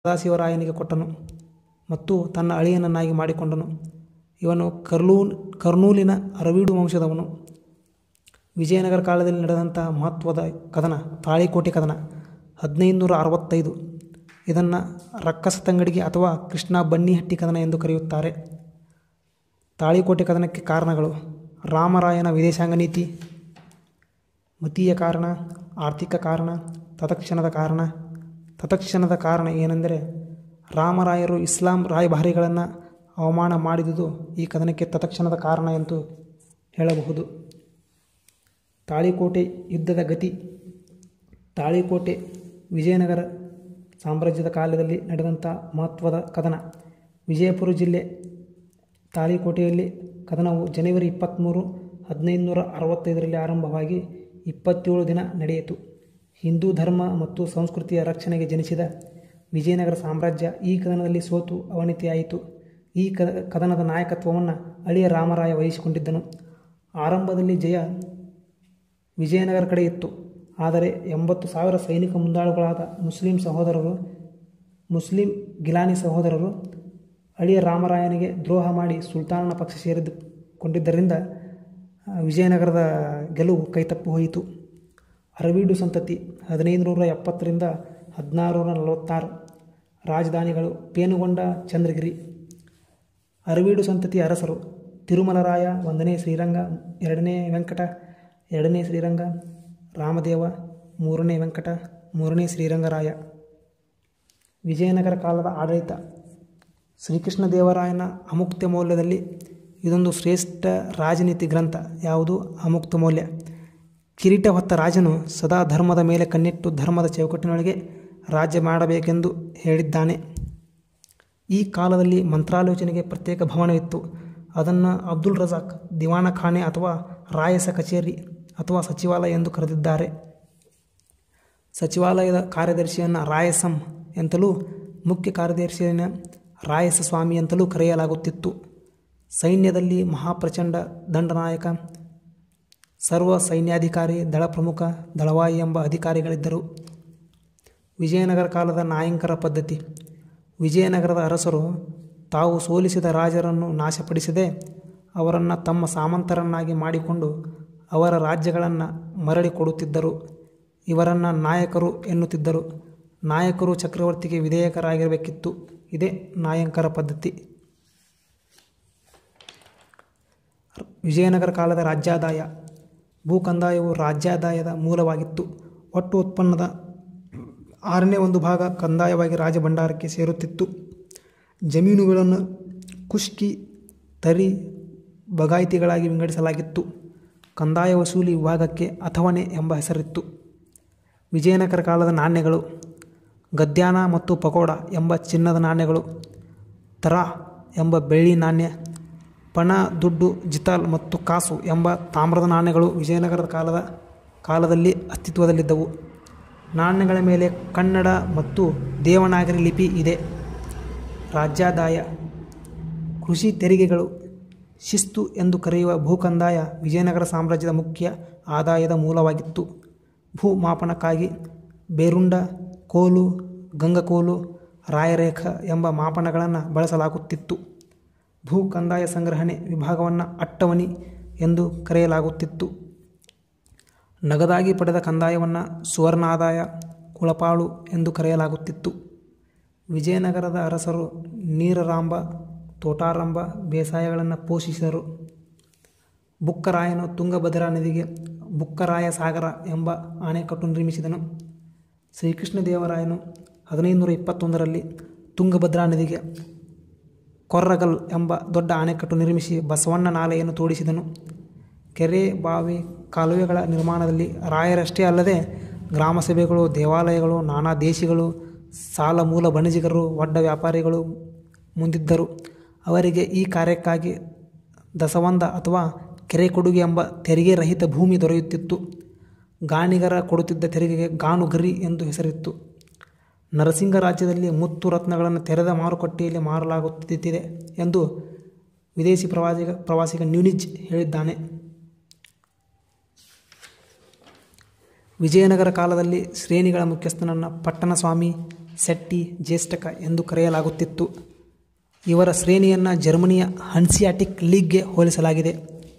ಸದಾಶಿವರಾಯನಿಗೆ ಕೊಟ್ಟನು ಮತ್ತು ತನ್ನ ಅಳಿಯನನ್ನಾಗಿ ಮಾಡಿಕೊಂಡನು ಇವನು ಕರ್ಲೂನ್ ಕರ್ನೂಲಿನ ಅರವೀಡು ವಂಶದವನು ವಿಜಯನಗರ ಕಾಲದಲ್ಲಿ ನಡೆದಂಥ ಮಹತ್ವದ ಕದನ ತಾಳಿಕೋಟೆ ಕದನ ಹದಿನೈದು ನೂರ ಅರವತ್ತೈದು ಇದನ್ನು ರಕ್ಕಸ ತಂಗಡಿಗೆ ಅಥವಾ ಕೃಷ್ಣ ಬನ್ನಿಹಟ್ಟಿ ಕದನ ಎಂದು ಕರೆಯುತ್ತಾರೆ ತಾಳಿಕೋಟೆ ಕದನಕ್ಕೆ ಕಾರಣಗಳು ರಾಮರಾಯನ ವಿದೇಶಾಂಗ ನೀತಿ ಮತೀಯ ಕಾರಣ ಆರ್ಥಿಕ ಕಾರಣ ತತ್ಕ್ಷಣದ ಕಾರಣ ತತ್ಕ್ಷಣದ ಕಾರಣ ಏನೆಂದರೆ ರಾಮರಾಯರು ಇಸ್ಲಾಂ ರಾಯಭಾರಿಗಳನ್ನು ಅವಮಾನ ಮಾಡಿದುದು ಈ ಕದನಕ್ಕೆ ತತ್ಕ್ಷಣದ ಕಾರಣ ಎಂದು ಹೇಳಬಹುದು ತಾಳಿಕೋಟೆ ಯುದ್ಧದ ಗತಿ ತಾಳಿಕೋಟೆ ವಿಜಯನಗರ ಸಾಮ್ರಾಜ್ಯದ ಕಾಲದಲ್ಲಿ ನಡೆದಂಥ ಮಹತ್ವದ ಕದನ ವಿಜಯಪುರ ಜಿಲ್ಲೆ ತಾಳಿಕೋಟೆಯಲ್ಲಿ ಕದನವು ಜನವರಿ ಇಪ್ಪತ್ತ್ಮೂರು ಹದಿನೈದು ನೂರ ಅರವತ್ತೈದರಲ್ಲಿ ಆರಂಭವಾಗಿ ಇಪ್ಪತ್ತೇಳು ದಿನ ನಡೆಯಿತು ಹಿಂದೂ ಧರ್ಮ ಮತ್ತು ಸಂಸ್ಕೃತಿಯ ರಕ್ಷಣೆಗೆ ಜನಿಸಿದ ವಿಜಯನಗರ ಸಾಮ್ರಾಜ್ಯ ಈ ಕದನದಲ್ಲಿ ಸೋತು ಅವನತಿಯಾಯಿತು ಈ ಕ ಕದನದ ನಾಯಕತ್ವವನ್ನು ಅಳಿಯ ರಾಮರಾಯ ವಹಿಸಿಕೊಂಡಿದ್ದನು ಆರಂಭದಲ್ಲಿ ಜಯ ವಿಜಯನಗರ ಕಡೆ ಇತ್ತು ಆದರೆ ಎಂಬತ್ತು ಸಾವಿರ ಸೈನಿಕ ಮುಂದಾಳುಗಳಾದ ಮುಸ್ಲಿಂ ಸಹೋದರರು ಮುಸ್ಲಿಂ ಗಿಲಾನಿ ಸಹೋದರರು ಅಳಿಯ ರಾಮರಾಯನಿಗೆ ದ್ರೋಹ ಮಾಡಿ ಸುಲ್ತಾನನ ಪಕ್ಷ ಸೇರಿದುಕೊಂಡಿದ್ದರಿಂದ ವಿಜಯನಗರದ ಗೆಲುವು ಕೈತಪ್ಪಿ ಹೋಯಿತು ಅರವೀಡು ಸಂತತಿ ಹದಿನೈದು ನೂರ ಎಪ್ಪತ್ತರಿಂದ ಹದಿನಾರು ನೂರ ನಲವತ್ತಾರು ರಾಜಧಾನಿಗಳು ಪೇನುಗೊಂಡ ಚಂದ್ರಗಿರಿ ಅರವೀಡು ಸಂತತಿ ಅರಸರು ತಿರುಮಲರಾಯ ಒಂದನೇ ಶ್ರೀರಂಗ ಎರಡನೇ ವೆಂಕಟ ಎರಡನೇ ಶ್ರೀರಂಗ ರಾಮದೇವ ಮೂರನೇ ವೆಂಕಟ ಮೂರನೇ ಶ್ರೀರಂಗರಾಯ ವಿಜಯನಗರ ಕಾಲದ ಆಡಳಿತ ಶ್ರೀಕೃಷ್ಣ ದೇವರಾಯನ ಅಮುಕ್ತ ಮೌಲ್ಯದಲ್ಲಿ ಇದೊಂದು ಶ್ರೇಷ್ಠ ರಾಜನೀತಿ ಗ್ರಂಥ ಯಾವುದು ಅಮುಕ್ತ ಮೌಲ್ಯ ಕಿರೀಟ ಹೊತ್ತ ರಾಜನು ಸದಾ ಧರ್ಮದ ಮೇಲೆ ಕಣ್ಣಿಟ್ಟು ಧರ್ಮದ ಚೌಕಟ್ಟಿನೊಳಗೆ ರಾಜ್ಯ ಮಾಡಬೇಕೆಂದು ಹೇಳಿದ್ದಾನೆ ಈ ಕಾಲದಲ್ಲಿ ಮಂತ್ರಾಲೋಚನೆಗೆ ಪ್ರತ್ಯೇಕ ಭವನವಿತ್ತು ಅದನ್ನು ಅಬ್ದುಲ್ ರಜಾಕ್ ದಿವಾನಖಾನೆ ಅಥವಾ ರಾಯಸ ಕಚೇರಿ ಅಥವಾ ಸಚಿವಾಲಯ ಎಂದು ಕರೆದಿದ್ದಾರೆ ಸಚಿವಾಲಯದ ಕಾರ್ಯದರ್ಶಿಯನ್ನು ರಾಯಸಂ ಎಂತಲೂ ಮುಖ್ಯ ಕಾರ್ಯದರ್ಶಿಯನ್ನು ರಾಯಸ ಸ್ವಾಮಿ ಅಂತಲೂ ಕರೆಯಲಾಗುತ್ತಿತ್ತು ಸೈನ್ಯದಲ್ಲಿ ಮಹಾಪ್ರಚಂಡ ದಂಡನಾಯಕ ಸರ್ವ ಸೈನ್ಯಾಧಿಕಾರಿ ದಳ ಪ್ರಮುಖ ದಳವಾಯಿ ಎಂಬ ಅಧಿಕಾರಿಗಳಿದ್ದರು ವಿಜಯನಗರ ಕಾಲದ ನಾಯಂಕರ ಪದ್ಧತಿ ವಿಜಯನಗರದ ಅರಸರು ತಾವು ಸೋಲಿಸಿದ ರಾಜರನ್ನು ನಾಶಪಡಿಸದೆ ಅವರನ್ನು ತಮ್ಮ ಸಾಮಂತರನ್ನಾಗಿ ಮಾಡಿಕೊಂಡು ಅವರ ರಾಜ್ಯಗಳನ್ನು ಮರಳಿ ಕೊಡುತ್ತಿದ್ದರು ಇವರನ್ನು ನಾಯಕರು ಎನ್ನುತ್ತಿದ್ದರು ನಾಯಕರು ಚಕ್ರವರ್ತಿಗೆ ವಿಧೇಯಕರಾಗಿರಬೇಕಿತ್ತು ಇದೇ ನಾಯಂಕರ ಪದ್ಧತಿ ವಿಜಯನಗರ ಕಾಲದ ರಾಜ್ಯಾದಾಯ ಭೂ ಕಂದಾಯವು ರಾಜ್ಯಾದಾಯದ ಮೂಲವಾಗಿತ್ತು ಒಟ್ಟು ಉತ್ಪನ್ನದ ಆರನೇ ಒಂದು ಭಾಗ ಕಂದಾಯವಾಗಿ ರಾಜಭಂಡಾರಕ್ಕೆ ಸೇರುತ್ತಿತ್ತು ಜಮೀನುಗಳನ್ನು ಕುಷ್ಕಿ ತರಿ ಬಗಾಯಿತಿಗಳಾಗಿ ವಿಂಗಡಿಸಲಾಗಿತ್ತು ಕಂದಾಯ ವಸೂಲಿ ವಿಭಾಗಕ್ಕೆ ಅಥವಣೆ ಎಂಬ ಹೆಸರಿತ್ತು ವಿಜಯನಗರ ಕಾಲದ ನಾಣ್ಯಗಳು ಗದ್ಯಾನ ಮತ್ತು ಪಕೋಡ ಎಂಬ ಚಿನ್ನದ ನಾಣ್ಯಗಳು ತರಾ ಎಂಬ ಬೆಳ್ಳಿ ನಾಣ್ಯ ಪಣ ದುಡ್ಡು ಜಿತಾಲ್ ಮತ್ತು ಕಾಸು ಎಂಬ ತಾಮ್ರದ ನಾಣ್ಯಗಳು ವಿಜಯನಗರದ ಕಾಲದ ಕಾಲದಲ್ಲಿ ಅಸ್ತಿತ್ವದಲ್ಲಿದ್ದವು ನಾಣ್ಯಗಳ ಮೇಲೆ ಕನ್ನಡ ಮತ್ತು ದೇವನಾಗರಿ ಲಿಪಿ ಇದೆ ರಾಜ್ಯಾದಾಯ ಕೃಷಿ ತೆರಿಗೆಗಳು ಶಿಸ್ತು ಎಂದು ಕರೆಯುವ ಭೂಕಂದಾಯ ವಿಜಯನಗರ ಸಾಮ್ರಾಜ್ಯದ ಮುಖ್ಯ ಆದಾಯದ ಮೂಲವಾಗಿತ್ತು ಭೂ ಮಾಪನಕ್ಕಾಗಿ ಬೇರುಂಡ ಕೋಲು ಗಂಗಕೋಲು ರಾಯರೇಖ ಎಂಬ ಮಾಪನಗಳನ್ನು ಬಳಸಲಾಗುತ್ತಿತ್ತು ಭೂ ಕಂದಾಯ ಸಂಗ್ರಹಣೆ ವಿಭಾಗವನ್ನು ಅಟ್ಟವಣಿ ಎಂದು ಕರೆಯಲಾಗುತ್ತಿತ್ತು ನಗದಾಗಿ ಪಡೆದ ಕಂದಾಯವನ್ನು ಸುವರ್ಣಾದಾಯ ಕುಳಪಾಳು ಎಂದು ಕರೆಯಲಾಗುತ್ತಿತ್ತು ವಿಜಯನಗರದ ಅರಸರು ನೀರರಾಂಬ ತೋಟಾರಂಬ ಬೇಸಾಯಗಳನ್ನು ಪೋಷಿಸಿದರು ಬುಕ್ಕರಾಯನು ತುಂಗಭದ್ರಾ ನದಿಗೆ ಬುಕ್ಕರಾಯ ಸಾಗರ ಎಂಬ ಅಣೆಕಟ್ಟು ನಿರ್ಮಿಸಿದನು ಶ್ರೀಕೃಷ್ಣ ದೇವರಾಯನು ಹದಿನೈದು ನೂರ ಇಪ್ಪತ್ತೊಂದರಲ್ಲಿ ತುಂಗಭದ್ರಾ ನದಿಗೆ ಕೊರ್ರಗಲ್ ಎಂಬ ದೊಡ್ಡ ಅಣೆಕಟ್ಟು ನಿರ್ಮಿಸಿ ಬಸವಣ್ಣ ನಾಲೆಯನ್ನು ತೋಡಿಸಿದನು ಕೆರೆ ಬಾವಿ ಕಾಲುವೆಗಳ ನಿರ್ಮಾಣದಲ್ಲಿ ರಾಯರಷ್ಟೇ ಅಲ್ಲದೆ ಗ್ರಾಮ ಸಭೆಗಳು ದೇವಾಲಯಗಳು ನಾನಾ ದೇಶಿಗಳು ಸಾಲ ಮೂಲ ಬಣಿಜಿಗರು ಒಡ್ಡ ವ್ಯಾಪಾರಿಗಳು ಮುಂದಿದ್ದರು ಅವರಿಗೆ ಈ ಕಾರ್ಯಕ್ಕಾಗಿ ದಸವಂದ ಅಥವಾ ಕೆರೆ ಕೊಡುಗೆ ಎಂಬ ತೆರಿಗೆ ರಹಿತ ಭೂಮಿ ದೊರೆಯುತ್ತಿತ್ತು ಗಾಣಿಗರ ಕೊಡುತ್ತಿದ್ದ ತೆರಿಗೆಗೆ ಗಾನುಗರಿ ಎಂದು ಹೆಸರಿತ್ತು ನರಸಿಂಗ ರಾಜ್ಯದಲ್ಲಿ ಮುತ್ತು ರತ್ನಗಳನ್ನು ತೆರೆದ ಮಾರುಕಟ್ಟೆಯಲ್ಲಿ ಮಾರಲಾಗುತ್ತಿದೆ ಎಂದು ವಿದೇಶಿ ಪ್ರವಾಸಿಗ ಪ್ರವಾಸಿಗ ನ್ಯೂನಿಜ್ ಹೇಳಿದ್ದಾನೆ ವಿಜಯನಗರ ಕಾಲದಲ್ಲಿ ಶ್ರೇಣಿಗಳ ಮುಖ್ಯಸ್ಥನನ್ನು ಪಟ್ಟಣ ಸ್ವಾಮಿ ಸೆಟ್ಟಿ ಜ್ಯೇಷ್ಠಕ ಎಂದು ಕರೆಯಲಾಗುತ್ತಿತ್ತು ಇವರ ಶ್ರೇಣಿಯನ್ನು ಜರ್ಮನಿಯ ಹನ್ಸಿಯಾಟಿಕ್ ಲೀಗ್ಗೆ ಹೋಲಿಸಲಾಗಿದೆ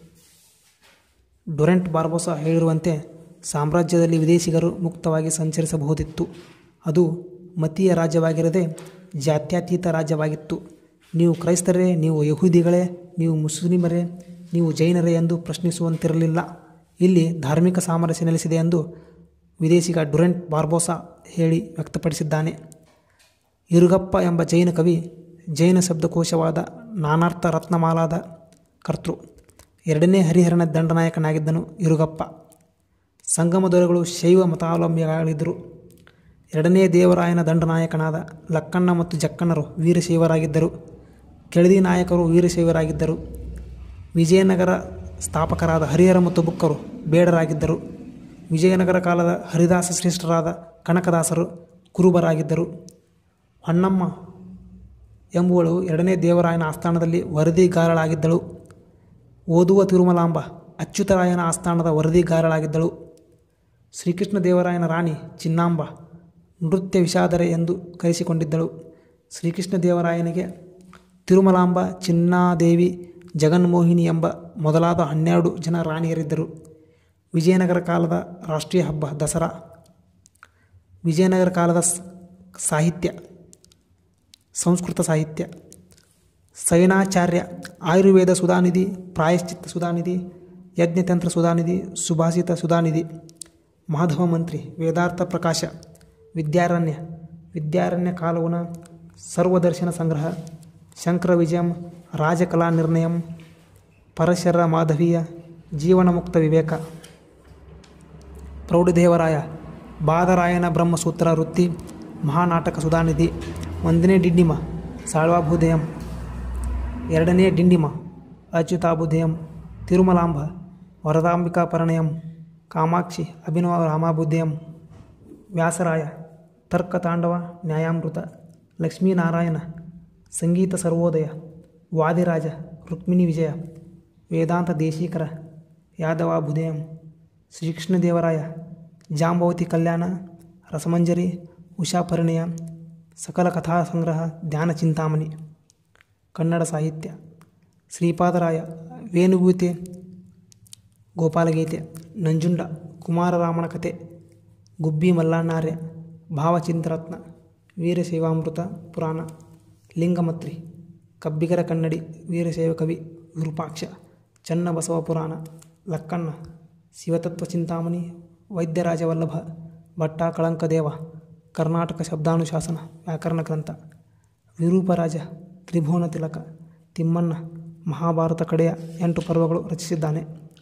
ಡೊರೆಂಟ್ ಬಾರ್ಬೋಸಾ ಹೇಳಿರುವಂತೆ ಸಾಮ್ರಾಜ್ಯದಲ್ಲಿ ವಿದೇಶಿಗರು ಮುಕ್ತವಾಗಿ ಸಂಚರಿಸಬಹುದಿತ್ತು ಅದು ಮತೀಯ ರಾಜ್ಯವಾಗಿರದೆ ಜಾತ್ಯತೀತ ರಾಜ್ಯವಾಗಿತ್ತು ನೀವು ಕ್ರೈಸ್ತರೇ ನೀವು ಯಹೂದಿಗಳೇ ನೀವು ಮುಸ್ಲಿಮರೇ ನೀವು ಜೈನರೇ ಎಂದು ಪ್ರಶ್ನಿಸುವಂತಿರಲಿಲ್ಲ ಇಲ್ಲಿ ಧಾರ್ಮಿಕ ಸಾಮರಸ್ಯ ನೆಲೆಸಿದೆ ಎಂದು ವಿದೇಶಿಗ ಡುರೆಂಟ್ ಬಾರ್ಬೋಸಾ ಹೇಳಿ ವ್ಯಕ್ತಪಡಿಸಿದ್ದಾನೆ ಇರುಗಪ್ಪ ಎಂಬ ಜೈನ ಕವಿ ಜೈನ ಶಬ್ದಕೋಶವಾದ ನಾನಾರ್ಥ ರತ್ನಮಾಲಾದ ಕರ್ತೃ ಎರಡನೇ ಹರಿಹರನ ದಂಡನಾಯಕನಾಗಿದ್ದನು ಇರುಗಪ್ಪ ಸಂಗಮ ದೊರೆಗಳು ಶೈವ ಮತಾವಲಂಬಿಗಳಿದ್ದರು ಎರಡನೇ ದೇವರಾಯನ ದಂಡನಾಯಕನಾದ ಲಕ್ಕಣ್ಣ ಮತ್ತು ಜಕ್ಕಣ್ಣರು ವೀರಶೈವರಾಗಿದ್ದರು ಕೆಳದಿ ನಾಯಕರು ವೀರಶೈವರಾಗಿದ್ದರು ವಿಜಯನಗರ ಸ್ಥಾಪಕರಾದ ಹರಿಹರ ಮತ್ತು ಬುಕ್ಕರು ಬೇಡರಾಗಿದ್ದರು ವಿಜಯನಗರ ಕಾಲದ ಹರಿದಾಸ ಶ್ರೇಷ್ಠರಾದ ಕನಕದಾಸರು ಕುರುಬರಾಗಿದ್ದರು ಹೊನ್ನಮ್ಮ ಎಂಬುವಳು ಎರಡನೇ ದೇವರಾಯನ ಆಸ್ಥಾನದಲ್ಲಿ ವರದಿಗಾರಳಾಗಿದ್ದಳು ಓದುವ ತಿರುಮಲಾಂಬ ಅಚ್ಯುತರಾಯನ ಆಸ್ಥಾನದ ವರದಿಗಾರಳಾಗಿದ್ದಳು ಶ್ರೀಕೃಷ್ಣ ದೇವರಾಯನ ರಾಣಿ ಚಿನ್ನಾಂಬ ನೃತ್ಯ ವಿಷಾದರೆ ಎಂದು ಕರೆಸಿಕೊಂಡಿದ್ದಳು ಶ್ರೀಕೃಷ್ಣ ದೇವರಾಯನಿಗೆ ತಿರುಮಲಾಂಬ ಚಿನ್ನಾದೇವಿ ಜಗನ್ಮೋಹಿನಿ ಎಂಬ ಮೊದಲಾದ ಹನ್ನೆರಡು ಜನ ರಾಣಿಯರಿದ್ದರು ವಿಜಯನಗರ ಕಾಲದ ರಾಷ್ಟ್ರೀಯ ಹಬ್ಬ ದಸರಾ ವಿಜಯನಗರ ಕಾಲದ ಸ್- ಸಾಹಿತ್ಯ ಸಂಸ್ಕೃತ ಸಾಹಿತ್ಯ ಸೈನಾಚಾರ್ಯ ಆಯುರ್ವೇದ ಸುಧಾನಿಧಿ ಪ್ರಾಯಶ್ಚಿತ್ತ ಸುಧಾನಿಧಿ ಯಜ್ಞತಂತ್ರ ಸುಧಾನಿಧಿ ಸುಭಾಷಿತ ಸುಧಾನಿಧಿ ಮಾಧವ ಮಂತ್ರಿ ವೇದಾರ್ಥ ಪ್ರಕಾಶ ವಿದ್ಯಾರಣ್ಯ ವಿದ್ಯಾರಣ್ಯ ಕಾಲುವನ ಸರ್ವದರ್ಶನ ಸಂಗ್ರಹ ಶಂಕರ ವಿಜಯಂ ರಾಜಕಲಾ ನಿರ್ಣಯಂ ಪರಶರ ಮಾಧವೀಯ ಜೀವನ ಮುಕ್ತ ವಿವೇಕ ಪ್ರೌಢದೇವರಾಯ ಬಾದರಾಯನ ಬ್ರಹ್ಮಸೂತ್ರ ವೃತ್ತಿ ಮಹಾನಾಟಕ ಸುಧಾನಿಧಿ ಒಂದನೇ ಡಿಂಡಿಮ ಸಾಳ್ವಾಭುದಯಂ ಎರಡನೇ ಡಿಂಡಿಮ ಅಚ್ಯುತಾಭುದಯಂ ತಿರುಮಲಾಂಬ ವರದಾಂಬಿಕಾ ಪರಿಣಯಂ ಕಾಮಾಕ್ಷಿ ಅಭಿನವ ರಾಮಾಭುದಯಂ ವ್ಯಾಸರಾಯ ತರ್ಕತಾಂಡವ ನ್ಯಾಯಾಮೃತ ಲಕ್ಷ್ಮೀನಾರಾಯಣ ಸಂಗೀತ ಸರ್ವೋದಯ ವಾದಿರಾಜ ರುಕ್ಮಿಣಿ ವಿಜಯ ವೇದಾಂತ ದೇಶೀಕರ ಯಾದವಾಭುದಯಂ ಶ್ರೀಕೃಷ್ಣದೇವರಾಯ ಜಾಂಬವತಿ ಕಲ್ಯಾಣ ರಸಮಂಜರಿ ಉಷಾಪರಿಣಯ ಸಕಲ ಕಥಾ ಸಂಗ್ರಹ ಧ್ಯಾನ ಚಿಂತಾಮಣಿ ಕನ್ನಡ ಸಾಹಿತ್ಯ ಶ್ರೀಪಾದರಾಯ ವೇಣುಗೀತೆ ಗೋಪಾಲಗೀತೆ ನಂಜುಂಡ ಕುಮಾರರಾಮನ ಕತೆ ಗುಬ್ಬಿ ಮಲ್ಲಾಣ್ಣಾರ್ಯ ಭಾವಚಿಂತರತ್ನ ವೀರಶೈವಾಮೃತ ಪುರಾಣ ಲಿಂಗಮತ್ರಿ ಕಬ್ಬಿಗರ ಕನ್ನಡಿ ವೀರಶೈವ ಕವಿ ವಿರೂಪಾಕ್ಷ ಚನ್ನಬಸವ ಪುರಾಣ ಲಕ್ಕಣ್ಣ ಶಿವತತ್ವ ಚಿಂತಾಮಣಿ ವೈದ್ಯರಾಜವಲ್ಲಭ ಭಟ್ಟ ಕಳಂಕದೇವ ಕರ್ನಾಟಕ ಶಬ್ದಾನುಶಾಸನ ವ್ಯಾಕರಣ ಗ್ರಂಥ ವಿರೂಪರಾಜ ತ್ರಿಭುವನ ತಿಲಕ ತಿಮ್ಮಣ್ಣ ಮಹಾಭಾರತ ಕಡೆಯ ಎಂಟು ಪರ್ವಗಳು ರಚಿಸಿದ್ದಾನೆ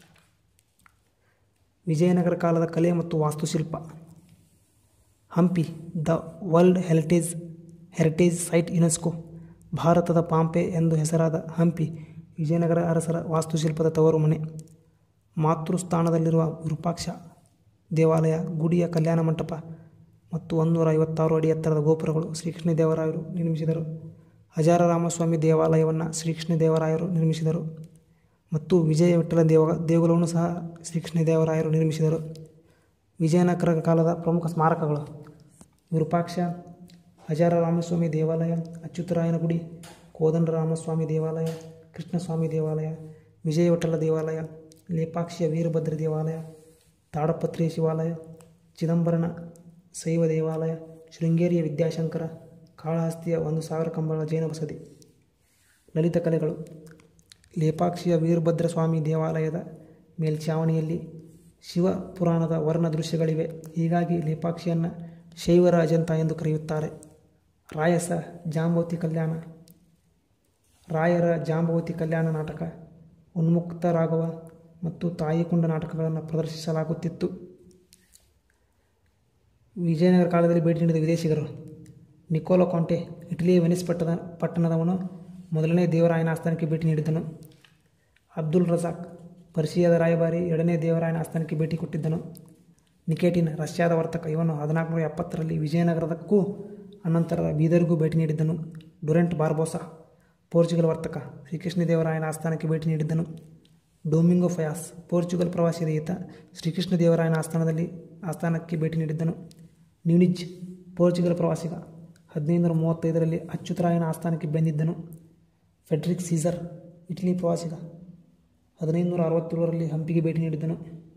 ವಿಜಯನಗರ ಕಾಲದ ಕಲೆ ಮತ್ತು ವಾಸ್ತುಶಿಲ್ಪ Hampi the world heritage heritage site UNESCO ಭಾರತದ ಪಾಂಪೆ ಎಂದು ಹೆಸರಾದ ಹಂಪಿ ವಿಜಯನಗರ ಅರಸರ ವಾಸ್ತುಶಿಲ್ಪದ ತವರು ಮನೆ ಮಾತೃಸ್ಥಾನದಲ್ಲಿರುವ ವಿರೂಪಾಕ್ಷ ದೇವಾಲಯ ಗುಡಿಯ ಕಲ್ಯಾಣ ಮಂಟಪ ಮತ್ತು ಒಂದೂರ ಐವತ್ತಾರು ಅಡಿ ಎತ್ತರದ ಗೋಪುರಗಳು ಶ್ರೀಕೃಷ್ಣ ದೇವರಾಯರು ನಿರ್ಮಿಸಿದರು ಹಜಾರರಾಮಸ್ವಾಮಿ ದೇವಾಲಯವನ್ನು ಶ್ರೀಕೃಷ್ಣ ದೇವರಾಯರು ನಿರ್ಮಿಸಿದರು ಮತ್ತು ವಿಜಯ ವಿಠ್ಠಲ ದೇವ ದೇಗುಲವನ್ನು ಸಹ ಶ್ರೀಕೃಷ್ಣ ದೇವರಾಯರು ನಿರ್ಮಿಸಿದರು ವಿಜಯನಗರ ಕಾಲದ ಪ್ರಮುಖ ಸ್ಮಾರಕಗಳು ವಿರೂಪಾಕ್ಷ ಹಜಾರರಾಮಸ್ವಾಮಿ ದೇವಾಲಯ ಅಚ್ಯುತರಾಯನ ಗುಡಿ ಕೋದಂಡರಾಮಸ್ವಾಮಿ ದೇವಾಲಯ ಕೃಷ್ಣಸ್ವಾಮಿ ದೇವಾಲಯ ವಿಜಯ ವಿಠ್ಠಲ ದೇವಾಲಯ ಲೇಪಾಕ್ಷಿಯ ವೀರಭದ್ರ ದೇವಾಲಯ ತಾಡಪತ್ರಿ ಶಿವಾಲಯ ಚಿದಂಬರನ ಶೈವ ದೇವಾಲಯ ಶೃಂಗೇರಿಯ ವಿದ್ಯಾಶಂಕರ ಕಾಳಹಸ್ತಿಯ ಒಂದು ಸಾವಿರ ಕಂಬಳ ಜೈನ ಬಸದಿ ಲಲಿತ ಕಲೆಗಳು ಲೇಪಾಕ್ಷಿಯ ವೀರಭದ್ರ ಸ್ವಾಮಿ ದೇವಾಲಯದ ಮೇಲ್ಛಾವಣಿಯಲ್ಲಿ ಶಿವ ಪುರಾಣದ ವರ್ಣ ದೃಶ್ಯಗಳಿವೆ ಹೀಗಾಗಿ ಲೇಪಾಕ್ಷಿಯನ್ನು ಶೈವರ ಅಜಂತ ಎಂದು ಕರೆಯುತ್ತಾರೆ ರಾಯಸ ಜಾಂಬವತಿ ಕಲ್ಯಾಣ ರಾಯರ ಜಾಂಬವತಿ ಕಲ್ಯಾಣ ನಾಟಕ ಉನ್ಮುಕ್ತ ರಾಘವ ಮತ್ತು ತಾಯಿಕುಂಡ ನಾಟಕಗಳನ್ನು ಪ್ರದರ್ಶಿಸಲಾಗುತ್ತಿತ್ತು ವಿಜಯನಗರ ಕಾಲದಲ್ಲಿ ಭೇಟಿ ನೀಡಿದ ವಿದೇಶಿಗರು ನಿಕೋಲೋ ಕಾಂಟೆ ಇಟಲಿಯ ವೆನಿಸ್ ಪಟ್ಟದ ಪಟ್ಟಣದವನು ಮೊದಲನೇ ದೇವರಾಯನ ಆಸ್ಥಾನಕ್ಕೆ ಭೇಟಿ ನೀಡಿದ್ದನು ಅಬ್ದುಲ್ ರಜಾಕ್ ಪರ್ಷಿಯಾದ ರಾಯಭಾರಿ ಎರಡನೇ ದೇವರಾಯನ ಆಸ್ಥಾನಕ್ಕೆ ಭೇಟಿ ಕೊಟ್ಟಿದ್ದನು ನಿಕೇಟಿನ್ ರಷ್ಯಾದ ವರ್ತಕ ಇವನು ಹದಿನಾಲ್ಕುನೂರ ಎಪ್ಪತ್ತರಲ್ಲಿ ವಿಜಯನಗರದಕ್ಕೂ ಅನಂತರ ಬೀದರ್ಗೂ ಭೇಟಿ ನೀಡಿದ್ದನು ಡುರೆಂಟ್ ಬಾರ್ಬೋಸಾ ಪೋರ್ಚುಗಲ್ ವರ್ತಕ ಶ್ರೀಕೃಷ್ಣ ದೇವರಾಯನ ಆಸ್ಥಾನಕ್ಕೆ ಭೇಟಿ ನೀಡಿದ್ದನು ಡೊಮಿಂಗೋ ಫಯಾಸ್ ಪೋರ್ಚುಗಲ್ ಪ್ರವಾಸಿಯಾದ ಈತ ಶ್ರೀಕೃಷ್ಣ ದೇವರಾಯನ ಆಸ್ಥಾನದಲ್ಲಿ ಆಸ್ಥಾನಕ್ಕೆ ಭೇಟಿ ನೀಡಿದ್ದನು ನ್ಯೂನಿಜ್ ಪೋರ್ಚುಗಲ್ ಪ್ರವಾಸಿಗ ಹದಿನೈದುನೂರ ಮೂವತ್ತೈದರಲ್ಲಿ ಅಚ್ಯುತರಾಯನ ಆಸ್ಥಾನಕ್ಕೆ ಬಂದಿದ್ದನು ಫೆಡ್ರಿಕ್ ಸೀಸರ್ ಇಟಲಿ ಪ್ರವಾಸಿಗ ಹದಿನೈದುನೂರ ಅರವತ್ತೇಳರಲ್ಲಿ ಹಂಪಿಗೆ ಭೇಟಿ ನೀಡಿದ್ದನು